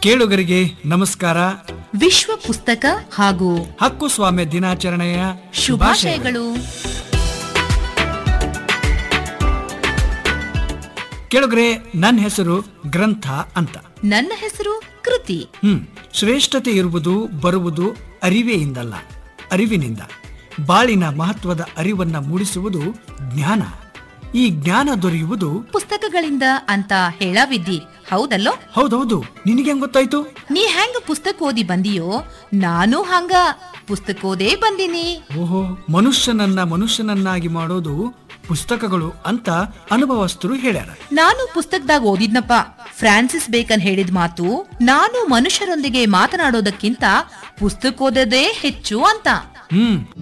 ಕೇಳುಗರಿಗೆ ನಮಸ್ಕಾರ ವಿಶ್ವ ಪುಸ್ತಕ ಹಾಗೂ ಹಕ್ಕು ಸ್ವಾಮ್ಯ ದಿನಾಚರಣೆಯ ಶುಭಾಶಯಗಳು ಕೇಳುಗರೆ ನನ್ನ ಹೆಸರು ಗ್ರಂಥ ಅಂತ ನನ್ನ ಹೆಸರು ಕೃತಿ ಹ್ಮ್ ಶ್ರೇಷ್ಠತೆ ಇರುವುದು ಬರುವುದು ಅರಿವೆಯಿಂದಲ್ಲ ಅರಿವಿನಿಂದ ಬಾಳಿನ ಮಹತ್ವದ ಅರಿವನ್ನ ಮೂಡಿಸುವುದು ಜ್ಞಾನ ಈ ಜ್ಞಾನ ದೊರೆಯುವುದು ಪುಸ್ತಕಗಳಿಂದ ಅಂತ ಹೇಳಾವಿದ್ದಿ ಹೌದಲ್ಲೋ ಹೌದೌದು ನಿನಗೆ ಹೆಂಗ್ ಗೊತ್ತಾಯ್ತು ನೀ ಹೆಂಗ ಪುಸ್ತಕ ಓದಿ ಬಂದಿಯೋ ನಾನು ಹಂಗ ಪುಸ್ತಕ ಓದೇ ಬಂದಿನಿ ಓಹೋ ಮನುಷ್ಯನನ್ನ ಮನುಷ್ಯನನ್ನಾಗಿ ಮಾಡೋದು ಪುಸ್ತಕಗಳು ಅಂತ ಅನುಭವಸ್ಥರು ಹೇಳ್ಯಾರ ನಾನು ಪುಸ್ತಕದಾಗ ಓದಿದ್ನಪ್ಪ ಫ್ರಾನ್ಸಿಸ್ ಬೇಕನ್ ಹೇಳಿದ ಮಾತು ನಾನು ಮನುಷ್ಯರೊಂದಿಗೆ ಮಾತನಾಡೋದಕ್ಕಿಂತ ಪುಸ್ತಕ ಓದೋದೇ ಹೆಚ್ಚು ಅಂತ ಹ್ಮ್